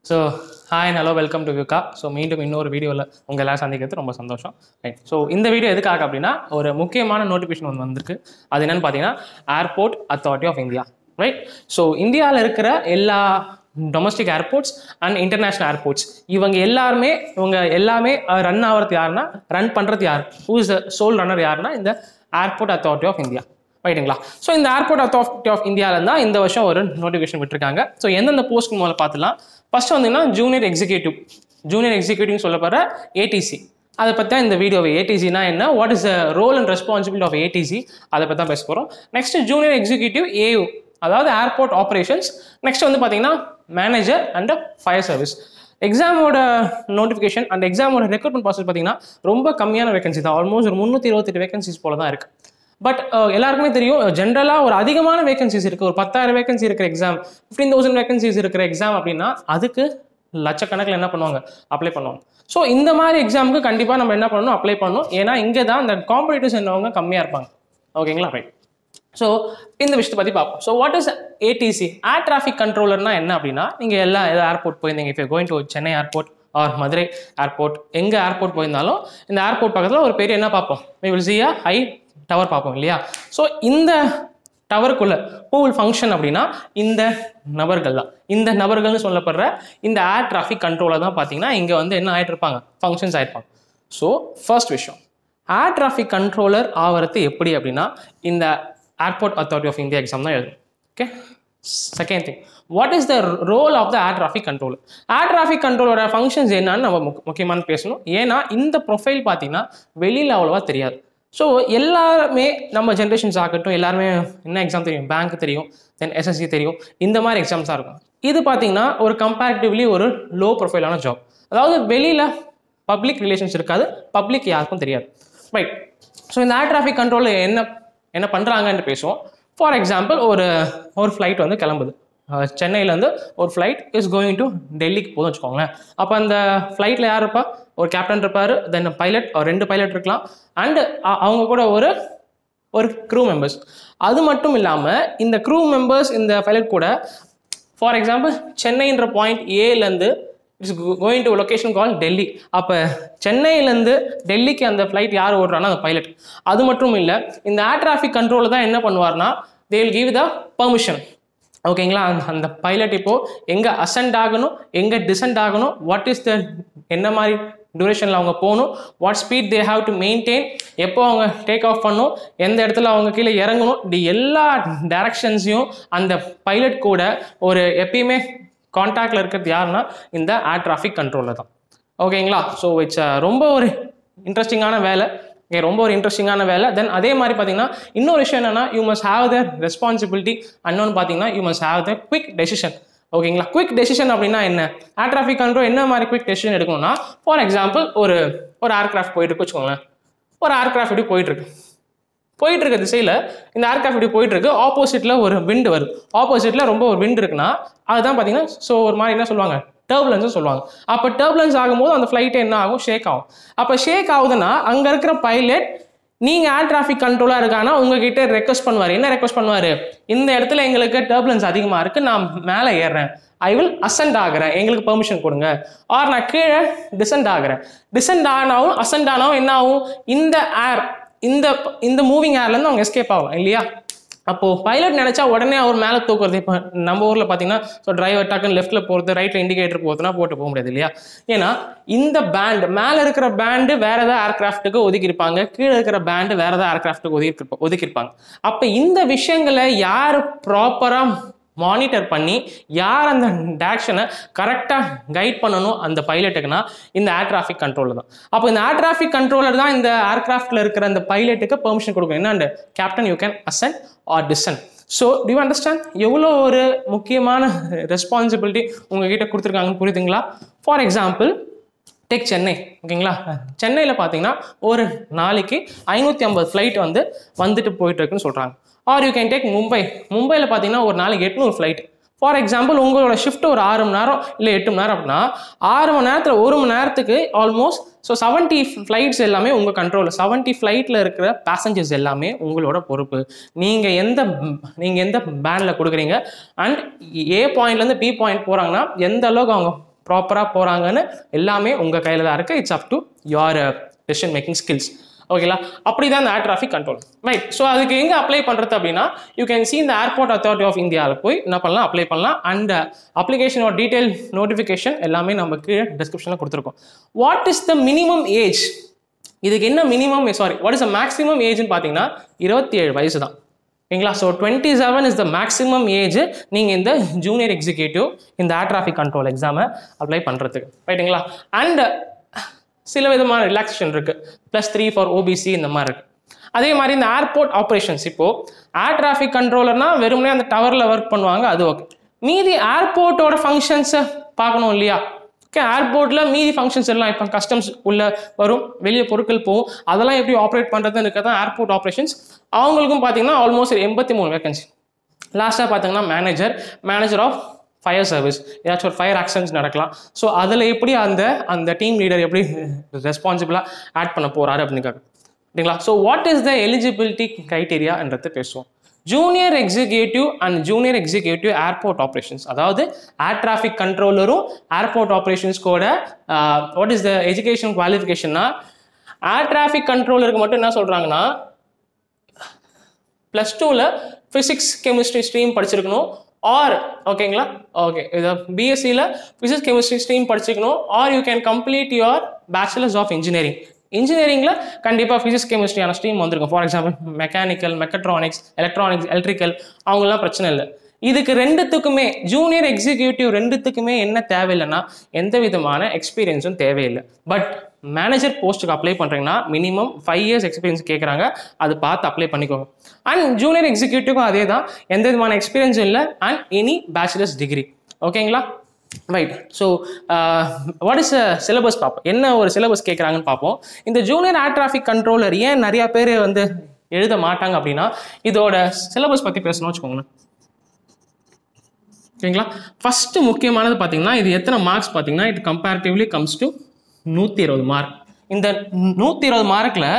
so hi hello welcome to வியூகா so மீண்டும் இன்னொரு வீடியோவில் உங்கள் எல்லாம் சந்திக்கிறது ரொம்ப சந்தோஷம் ரைட் ஸோ இந்த வீடியோ எதுக்காக அப்படின்னா ஒரு முக்கியமான நோட்டிஃபிகேஷன் ஒன்று வந்திருக்கு அது என்னன்னு பார்த்தீங்கன்னா airport authority of India right so இந்தியாவில் இருக்கிற எல்லா domestic airports and international airports இவங்க எல்லாருமே இவங்க எல்லாமே ரன் ஆகிறது யாருன்னா ரன் பண்ணுறது யார் who is the sole runner யாருன்னா இந்த ஏர்போர்ட் அத்தாரிட்டி ஆஃப் இந்தியா ரைட்டுங்களா ஸோ இந்த ஏர்போர்ட் அத்தாரிட்டி ஆஃப் இந்தியாவில் தான் இந்த வருஷம் ஒரு நோட்டிஃபிகேஷன் விட்டுருக்காங்க ஸோ எந்தெந்த போஸ்ட் முதல்ல பார்த்துலாம் ஃபர்ஸ்ட் வந்தீங்கன்னா ஜூனியர் எக்ஸிக்யூட்டிவ் ஜூனியர் எக்ஸிக்யூட்டிவ் சொல்லப்படுற ஏடிசி அதை பற்றி தான் இந்த வீடியோவை ஏடிசினா என்ன what is the role and responsibility of ATC அதை பற்றி தான் பேச போகிறோம் நெக்ஸ்ட் ஜூனியர் எக்ஸிக்யூட்டிவ் ஏயு அதாவது ஏர்போர்ட் ஆப்ரேஷன்ஸ் நெக்ஸ்ட் வந்து பார்த்தீங்கன்னா மேனேஜர் அண்ட் ஃபயர் சர்வீஸ் எக்ஸாமோட நோட்டிஃபிகேஷன் அந்த எக்ஸாமோட ரெக்ரூட்மெண்ட் ப்ராசஸ் பார்த்தீங்கன்னா ரொம்ப கம்மியான வேகன்சி தான் ஆல்மோஸ்ட் ஒரு முந்நூற்றி இருபத்தெட்டு வேகன்சிஸ் போல தான் இருக்குது பட் எல்லாருக்குமே தெரியும் ஜென்ரலாக ஒரு அதிகமான வேகன்சிஸ் இருக்குது ஒரு பத்தாயிரம் வேகன்சி இருக்கிற எக்ஸாம் ஃபிஃப்டீன் தௌசண்ட் வேகன்சிஸ் இருக்கிற எக்ஸாம் அப்படின்னா அதுக்கு லட்சக்கணக்கில் என்ன பண்ணுவாங்க அப்ளை பண்ணுவாங்க ஸோ இந்த மாதிரி எக்ஸாமுக்கு கண்டிப்பாக நம்ம என்ன பண்ணணும் அப்ளை பண்ணணும் ஏன்னா இங்கே தான் இந்த காம்படிட்டர்ஸ் என்னவங்க கம்மியாக இருப்பாங்க ஓகேங்களா ரைட் ஸோ இந்த விஷயத்தை பற்றி பார்ப்போம் so what is ATC air traffic கண்ட்ரோலர்னா என்ன அப்படின்னா நீங்கள் எல்லா ஏதோ ஏர்போர்ட் போயிருந்தீங்க இப்போ going to Chennai airport or Madurai airport எங்கே ஏர்போர்ட் போயிருந்தாலும் இந்த ஏர்போர்ட் பக்கத்தில் ஒரு பெரிய என்ன பார்ப்போம் we will see a high tower பார்ப்போம் இல்லையா ஸோ இந்த டவருக்குள்ள ஹூ வில் ஃபங்க்ஷன் அப்படின்னா இந்த நபர்கள் தான் இந்த நபர்கள்னு சொல்லப்படுற இந்த ஏர் டிராஃபிக் கண்ட்ரோலர் தான் பார்த்தீங்கன்னா இங்கே வந்து என்ன ஆகிட்டு இருப்பாங்க ஃபங்க்ஷன்ஸ் ஆகிருப்பாங்க ஸோ ஃபர்ஸ்ட் விஷயம் ஏர் டிராஃபிக் கண்ட்ரோலர் ஆகிறது எப்படி அப்படின்னா இந்த airport authority of India exam தான் எழுதும் okay second thing what is the role of the air traffic controller air traffic கண்ட்ரோலோட ஃபங்க்ஷன்ஸ் என்னன்னு நம்ம முக் முக்கியமான பேசணும் ஏன்னா இந்த ப்ரொஃபைல் பார்த்தீங்கன்னா வெளியில் அவ்வளோவா தெரியாது ஸோ எல்லாருமே நம்ம ஜென்ரேஷன்ஸ் ஆகட்டும் எல்லாருமே என்ன எக்ஸாம் தெரியும் பேங்க் தெரியும் தென் எஸ்எஸ்சி தெரியும் இந்த மாதிரி எக்ஸாம்ஸாக இருக்கும் இது பார்த்தீங்கன்னா ஒரு கம்பேரிட்டிவ்லி ஒரு லோ ப்ரொஃபைலான ஜாப் அதாவது வெளியில் பப்ளிக் ரிலேஷன்ஸ் இருக்காது பப்ளிக் யாருக்கும் தெரியாது ரைட் ஸோ இந்த ஏர் டிராஃபிக் கண்ட்ரோல் என்ன என்ன பண்ணுறாங்கன்னு பேசுவோம் ஃபார் எக்ஸாம்பிள் ஒரு ஒரு ஃப்ளைட் வந்து கிளம்புது அஹ் சென்னையிலேருந்து ஒரு ஃப்ளைட் இஸ் கோயிங் டு டெல்லிக்கு போதும் வச்சுக்கோங்களேன் அப்போ அந்த ஃப்ளைட்டில் யார் இருப்பா ஒரு கேப்டன் இருப்பார் தென் பைலட் ரெண்டு பைலட் இருக்கலாம் அண்டு அவங்க கூட ஒரு ஒரு க்ரூ மெம்பர்ஸ் அது மட்டும் இல்லாமல் இந்த க்ரூ மெம்பர்ஸ் இந்த பைலட் கூட ஃபார் எக்ஸாம்பிள் சென்னைன்ற பாயிண்ட் ஏலேருந்து it's going to location call Delhi அப்போ சென்னையிலேருந்து டெல்லிக்கு அந்த ஃப்ளைட் யார் ஓடுறான்னா அந்த பைலட் அது மட்டும் இல்லை இந்த ஏர் டிராஃபிக் கண்ட்ரோல் தான் என்ன பண்ணுவார்னா they will give the permission ஓகேங்களா அந்த அந்த பைலட் இப்போது எங்கே அசெண்ட் ஆகணும் எங்கே டிசெண்ட் ஆகணும் வாட் இஸ் த என்ன மாதிரி டியூரேஷனில் அவங்க போகணும் what speed they have to maintain எப்போ அவங்க டேக் ஆஃப் பண்ணணும் எந்த இடத்துல அவங்க கீழே இறங்கணும் இப்படி எல்லா டைரக்ஷன்ஸையும் அந்த பைலட் கூட ஒரு எப்பயுமே காண்டாக்டில் இருக்கிறது யாருன்னா இந்த ஏர் டிராஃபிக் கண்ட்ரோலில் தான் ஓகேங்களா ஸோ இட்ஸ் ரொம்ப ஒரு இன்ட்ரெஸ்டிங்கான வேலை இங்கே ரொம்ப ஒரு இன்ட்ரெஸ்டிங்கான வேலை தென் அதே மாதிரி பார்த்தீங்கன்னா இன்னொரு விஷயம் என்னன்னா you must have the responsibility அன்னொன்று பார்த்தீங்கன்னா you must have the quick decision ஓகேங்களா குவிக் டெசிஷன் அப்படின்னா என்ன ஏர் டிராஃபிக் கண்ட்ரோல் என்ன மாதிரி குவிக் டெசிஷன் எடுக்கணும்னா ஃபார் எக்ஸாம்பிள் ஒரு ஒரு ஏர்கிராஃப்ட் போயிட்டு இருக்கு வச்சுக்கோங்களேன் ஒரு ஏர்கிராஃப்ட் இப்படி போயிட்டு இருக்கு போயிட்டு இருக்க திசையில் இந்த ஏர்கிராஃப்ட் இப்படி போயிட்டு இருக்கு ஆப்போசிட்டில் ஒரு விண்டு வருது ஆப்போசிட்டில் ரொம்ப ஒரு விண்டு இருக்குன்னா அதுதான் பார்த்தீங்கன்னா ஸோ ஒரு மாதிரி என்ன சொல்லுவாங்க டர்புலன்ஸ் சொல்லுவாங்க அப்போ டர்புலன்ஸ் ஆகும்போது அந்த ஃப்ளைட் என்ன ஆகும் ஷேக் ஆகும் அப்போ ஷேக் ஆகுதுன்னா அங்கே இருக்கிற பைலட் நீங்கள் ஏர் டிராஃபிக் கண்ட்ரோலாக இருக்கானா உங்ககிட்ட ரெக்வஸ்ட் பண்ணுவார் என்ன ரெக்வஸ்ட் பண்ணுவார் இந்த இடத்துல எங்களுக்கு டர்புலன்ஸ் அதிகமாக இருக்குது நான் மேலே ஏறுறேன் ஐ வில் அசெண்ட் ஆகிறேன் எங்களுக்கு பெர்மிஷன் கொடுங்க ஆர் நான் கீழே டிசெண்ட் ஆகிறேன் டிசெண்ட் ஆனாலும் அசெண்ட் ஆனாலும் என்ன ஆகும் இந்த ஏர் இந்த இந்த மூவிங் ஏர்லேருந்து அவங்க எஸ்கேப் ஆகலாம் இல்லையா அப்போது பைலட் நினச்சா உடனே அவர் மேலே தூக்குறது இப்போ நம்ம ஊரில் பார்த்தீங்கன்னா ஸோ டிரைவர் டக்குன்னு லெஃப்ட்டில் போகிறது ரைட்டில் இண்டிகேட்டர் போகிறதுனா போட்டு போக முடியாது இல்லையா ஏன்னா இந்த பேண்ட் மேலே இருக்கிற பேண்டு வேறு ஏதாவது ஏர்கிராஃப்ட்டுக்கு ஒதுக்கியிருப்பாங்க கீழே இருக்கிற பேண்டு வேறு ஏதாவது ஏர்கிராஃப்ட்டுக்கு ஒதுக்கி ஒதுக்கியிருப்பாங்க அப்போ இந்த விஷயங்களை யார் ப்ராப்பராக மானிட்டர் பண்ணி யார் அந்த டேரக்ஷனை கரெக்டாக கைட் பண்ணணும் அந்த பைலட்டுக்குன்னா இந்த ஏர் டிராஃபிக் கண்ட்ரோலர் தான் அப்போ இந்த ஏர் டிராஃபிக் கண்ட்ரோலர் தான் இந்த ஏர்கிராஃப்டில் இருக்கிற அந்த பைலட்டுக்கு பெர்மிஷன் கொடுக்கும் என்ன captain you can ascend or descend so do you understand எவ்வளோ ஒரு முக்கியமான ரெஸ்பான்சிபிலிட்டி உங்ககிட்ட கொடுத்துருக்காங்கன்னு புரியுதுங்களா ஃபார் எக்ஸாம்பிள் டேக் சென்னை ஓகேங்களா சென்னையில் பார்த்தீங்கன்னா ஒரு நாளைக்கு ஐநூற்றி ஐம்பது ஃப்ளைட் வந்து வந்துட்டு போயிட்டு இருக்குன்னு சொல்கிறாங்க or you can take Mumbai மும்பையில் பார்த்தீங்கன்னா ஒரு நாளைக்கு எட்நூறு ஃப்ளைட் ஃபார் எக்ஸாம்பிள் உங்களோட ஷிஃப்ட் ஒரு ஆறு மணி நேரம் இல்லை எட்டு மணி நேரம் அப்படின்னா ஆறு மணி நேரத்தில் ஒரு மணி நேரத்துக்கு ஆல்மோஸ்ட் ஸோ செவன்ட்டி ஃப்ளைட்ஸ் எல்லாமே உங்கள் கண்ட்ரோலில் செவன்ட்டி ஃப்ளைட்டில் இருக்கிற பேசஞ்சர்ஸ் எல்லாமே உங்களோட பொறுப்பு நீங்கள் எந்த நீங்கள் எந்த பேனில் கொடுக்குறீங்க அண்ட் ஏ பாயிண்ட்லேருந்து பி பாயிண்ட் போகிறாங்கன்னா எந்த அளவுக்கு அவங்க ப்ராப்பராக போகிறாங்கன்னு எல்லாமே உங்கள் கையில் தான் இருக்குது it's up to your decision making skills ஓகேங்களா அப்படி தான் இந்த air traffic control right so அதுக்கு எங்கே அப்ளை பண்ணுறது அப்படின்னா யூ கேன் see இந்த ஏர்போர்ட் அத்தாரிட்டி ஆஃப் இந்தியாவில் போய் என்ன பண்ணலாம் அப்ளை பண்ணலாம் அண்ட் அப்ளிகேஷனோட டீட்டெயில் நோட்டிஃபிகேஷன் எல்லாமே நமக்கு டிஸ்கிரிப்ஷனில் கொடுத்துருக்கோம் what is the minimum age இதுக்கு என்ன minimum sorry what is the maximum ஏஜ்னு பார்த்தீங்கன்னா இருபத்தி ஏழு வயசு தான் ஓகேங்களா so twenty seven is the maximum age நீங்கள் இந்த ஜூனியர் எக்ஸிக்யூட்டிவ் இந்த ஏர் டிராஃபிக் கண்ட்ரோல் எக்ஸாமை அப்ளை பண்ணுறதுக்கு ரைட்டுங்களா அண்ட் சில விதமான ரிலாக்ஸேஷன் இருக்குது ப்ளஸ் த்ரீ ஃபார் ஓபிசி இந்த மாதிரி இருக்குது அதே மாதிரி இந்த ஏர்போர்ட் ஆப்ரேஷன்ஸ் இப்போது ஏர் டிராஃபிக் கண்ட்ரோலர்னா வெறுமனே அந்த டவரில் ஒர்க் பண்ணுவாங்க அது ஓகே மீதி ஏர்போர்ட்டோட ஃபங்க்ஷன்ஸை பார்க்கணும் இல்லையா ஓகே ஏர்போர்ட்டில் மீதி ஃபங்க்ஷன்ஸ் எல்லாம் இப்போ கஸ்டம்ஸ் உள்ள வரும் வெளியே பொருட்கள் போகும் அதெல்லாம் எப்படி ஆப்ரேட் பண்ணுறதுன்னு தான் ஏர்போர்ட் ஆப்ரேஷன்ஸ் அவங்களுக்கும் பார்த்தீங்கன்னா ஆல்மோஸ்ட் எண்பத்தி மூணு வேகன்சி லாஸ்ட்டாக பார்த்தீங்கன்னா manager manager of fire service ஏதாச்சும் ஒரு ஃபயர் ஆக்சிடென்ட்ஸ் நடக்கலாம் ஸோ அதில் எப்படி அந்த அந்த டீம் லீடர் எப்படி ரெஸ்பான்சிபிளாக ஆட் பண்ண போகிறாரு அப்படின்னு சரிங்களா so what is the eligibility க்ரைட்டீரியான்றது பேசுவோம் junior executive and junior executive airport operations அதாவது ஏர் டிராஃபிக் கண்ட்ரோலரும் ஏர்போர்ட் ஆப்ரேஷன்ஸ்கோட வாட் இஸ் த எஜுகேஷன் குவாலிஃபிகேஷன்னா ஏர் டிராஃபிக் கண்ட்ரோலருக்கு மட்டும் என்ன சொல்கிறாங்கன்னா ப்ளஸ் டூவில் ஃபிசிக்ஸ் கெமிஸ்ட்ரி ஸ்ட்ரீம் படிச்சிருக்கணும் ஆர் ஓகேங்களா ஓகே இது பிஎஸ்சியில் ஃபிசிக்ஸ் கெமிஸ்ட்ரி ஸ்ட்ரீம் படிச்சிருக்கணும் or you can complete your bachelors of engineering இன்ஜினியரிங்கில் கண்டிப்பாக ஃபிசிக்ஸ் கெமிஸ்ட்ரியான ஸ்ட்ரீம் வந்திருக்கும் for example mechanical mechatronics electronics electrical அவங்களாம் பிரச்சனை இல்லை இதுக்கு ரெண்டுத்துக்குமே ஜூனியர் எக்ஸிக்யூட்டிவ் ரெண்டுத்துக்குமே என்ன தேவையில்லைன்னா எந்த விதமான எக்ஸ்பீரியன்ஸும் தேவையில்லை பட் மேனேஜர் போஸ்ட்டுக்கு அப்ளை பண்ணுறீங்கன்னா மினிமம் ஃபைவ் இயர்ஸ் எக்ஸ்பீரியன்ஸ் கேட்குறாங்க அது பார்த்து அப்ளை பண்ணிக்கோங்க அண்ட் ஜூனியர் எக்ஸிக்யூட்டிவ்க்கும் அதே தான் எந்த விதமான எக்ஸ்பீரியன்ஸும் இல்லை அண்ட் எனி பேச்சுலர்ஸ் டிகிரி ஓகேங்களா right so what is syllabus பார்ப்போம் என்ன ஒரு சிலபஸ் கேட்குறாங்கன்னு பார்ப்போம் இந்த ஜூனியர் ஏர் டிராஃபிக் கண்ட்ரோலர் ஏன் நிறையா பேர் வந்து எழுத மாட்டாங்க அப்படின்னா இதோட சிலபஸ் பற்றி பேசணும்னு வச்சுக்கோங்களேன் ஓகேங்களா ஃபஸ்ட்டு முக்கியமானது பார்த்தீங்கன்னா இது எத்தனை மார்க்ஸ் பார்த்தீங்கன்னா இட் கம்பேரிட்டிவ்லி கம்ஸ் டு நூற்றி இருபது மார்க் இந்த நூற்றி இருபது மார்க்கில்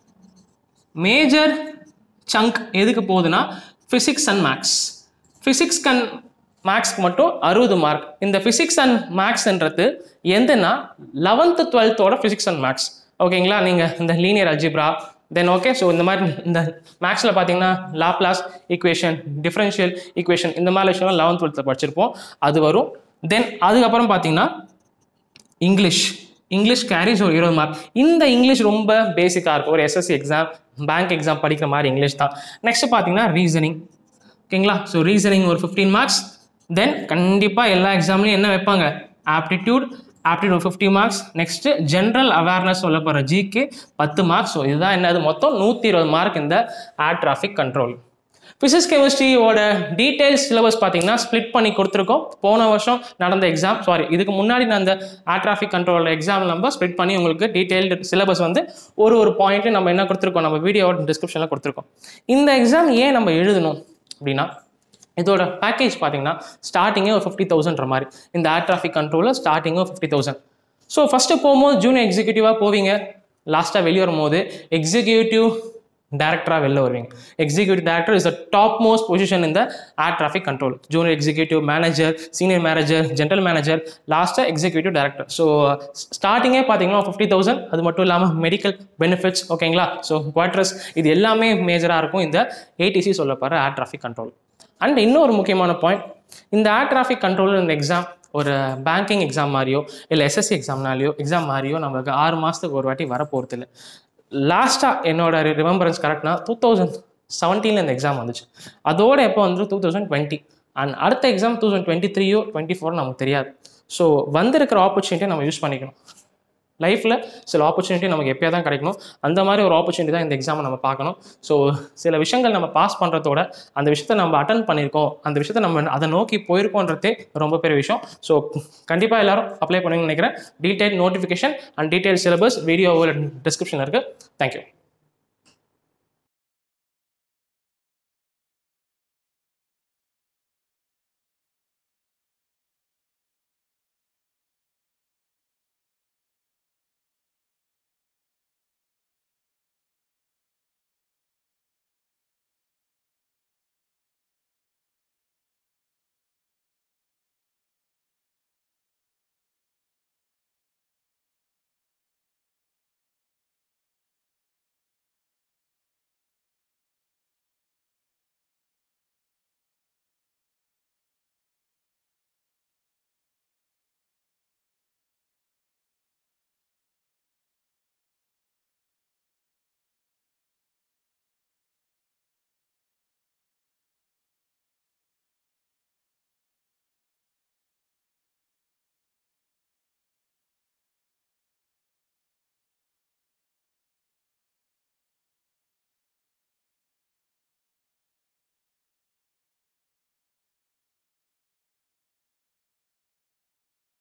மேஜர் சங்க் எதுக்கு போகுதுன்னா physics and maths physics and மேக்ஸ்க்கு மட்டும் அறுபது மார்க் இந்த ஃபிசிக்ஸ் அண்ட் மேக்ஸ்ன்றது எந்தனா லெவன்த்து டுவெல்த்தோட ஃபிசிக்ஸ் அண்ட் மேக்ஸ் ஓகேங்களா நீங்கள் இந்த linear algebra then okay so இந்த மாதிரி இந்த மேக்ஸில் பார்த்தீங்கன்னா லாப்லாஸ் ஈக்குவேஷன் டிஃப்ரென்ஷியல் ஈக்குவேஷன் இந்த மாதிரி விஷயம்லாம் லெவன்த் டுவெல்த்தில் படிச்சிருப்போம் அது வரும் தென் அதுக்கப்புறம் பார்த்தீங்கன்னா இங்கிலீஷ் இங்கிலீஷ் கேரிஸ் ஒரு இருபது மார்க் இந்த இங்கிலீஷ் ரொம்ப பேசிக்காக இருக்கும் ஒரு எஸ்எஸ்சி எக்ஸாம் பேங்க் எக்ஸாம் படிக்கிற மாதிரி இங்கிலீஷ் தான் நெக்ஸ்ட் பார்த்தீங்கன்னா ரீசனிங் ஓகேங்களா ஸோ ரீசனிங் ஒரு ஃபிஃப்டீன் மார்க்ஸ் தென் கண்டிப்பாக எல்லா எக்ஸாம்லையும் என்ன வைப்பாங்க aptitude aptitude fifty marks next general awareness சொல்ல போகிற ஜிகே பத்து மார்க்ஸ் ஸோ இதுதான் என்னது மொத்தம் நூற்றி இருபது மார்க் இந்த ஏர் டிராஃபிக் கண்ட்ரோல் ஃபிசிக்ஸ் கெமிஸ்ட்ரியோட டீடைல்ஸ் சிலபஸ் பார்த்தீங்கன்னா ஸ்ப்ளிட் பண்ணி கொடுத்துருக்கோம் போன வருஷம் நடந்த எக்ஸாம் சாரி இதுக்கு முன்னாடி நான் அந்த ஏர் டிராஃபிக் கண்ட்ரோல் எக்ஸாம் நம்ம ஸ்ப்ளிட் பண்ணி உங்களுக்கு டீடைல்டு சிலபஸ் வந்து ஒரு ஒரு பாயிண்ட்டு நம்ம என்ன கொடுத்துருக்கோம் நம்ம வீடியோட டிஸ்கிரிப்ஷனில் கொடுத்துருக்கோம் இந்த எக்ஸாம் ஏன் நம்ம எழுதணும் அப்படின்னா இதோட பேக்கேஜ் பார்த்தீங்கன்னா ஸ்டார்டிங்கே ஒரு ஃபிஃப்டி தௌசண்ட்ற மாதிரி இந்த ஏர் டிராஃபிக் கண்ட்ரோலில் ஸ்டார்டிங்கே ஃபிஃப்டி தௌசண்ட் ஸோ ஃபஸ்ட்டு போகும்போது ஜூனியர் எக்ஸிக்யூட்டிவாக போவீங்க லாஸ்ட்டாக வெளியே வரும்போது எக்ஸிக்யூட்டிவ் டேரக்டராக வெளில வருவீங்க executive director is a top most position இந்த air traffic control junior executive manager senior manager general manager லாஸ்ட்டாக எக்ஸிக்யூட்டிவ் டேரக்டர் ஸோ ஸ்டார்டிங்கே பார்த்தீங்கன்னா ஃபிஃப்டி தௌசண்ட் அது மட்டும் இல்லாமல் மெடிக்கல் பெனிஃபிட்ஸ் ஓகேங்களா ஸோ குவார்டர்ஸ் இது எல்லாமே மேஜராக இருக்கும் இந்த ஏடிசி சொல்லப்படுற ஏர் டிராஃபிக் கண்ட்ரோல் அண்ட் இன்னொரு முக்கியமான பாயிண்ட் இந்த ஏர் டிராஃபிக் கண்ட்ரோல் இந்த எக்ஸாம் ஒரு பேங்கிங் எக்ஸாம் மாதிரியோ இல்லை எஸ்எஸ்சி எக்ஸாம்னாலையோ எக்ஸாம் மாதிரியோ நம்மளுக்கு ஆறு மாதத்துக்கு ஒரு வாட்டி வர போகிறது இல்லை லாஸ்ட்டாக என்னோட ரிமெம்பரன்ஸ் கரெக்ட்னா டூ தௌசண்ட் செவன்டீனில் இந்த எக்ஸாம் வந்துச்சு அதோட எப்போ வந்து டூ தௌசண்ட் டுவெண்ட்டி அண்ட் அடுத்த எக்ஸாம் டூ தௌசண்ட் டுவெண்ட்டி த்ரீயோ டுவெண்ட்டி ஃபோர் நமக்கு தெரியாது ஸோ வந்திருக்கிற ஆப்பர்ச்சுனிட்டியை நம்ம யூஸ் பண்ணிக்கணும் லைஃப்பில் சில ஆப்பர்ச்சுனிட்டி நமக்கு எப்போயா தான் கிடைக்கணும் அந்த மாதிரி ஒரு ஆப்பர்ச்சுனிட்டி தான் இந்த எக்ஸாமை நம்ம பார்க்கணும் ஸோ சில விஷயங்கள் நம்ம பாஸ் பண்ணுறதோட அந்த விஷயத்த நம்ம அட்டன் பண்ணியிருக்கோம் அந்த விஷயத்த நம்ம அதை நோக்கி போயிருக்கோன்றதே ரொம்ப பெரிய விஷயம் ஸோ கண்டிப்பாக எல்லாரும் அப்ளை பண்ணுவீங்கன்னு நினைக்கிறேன் detail notification and detail syllabus video description இருக்குது தேங்க்யூ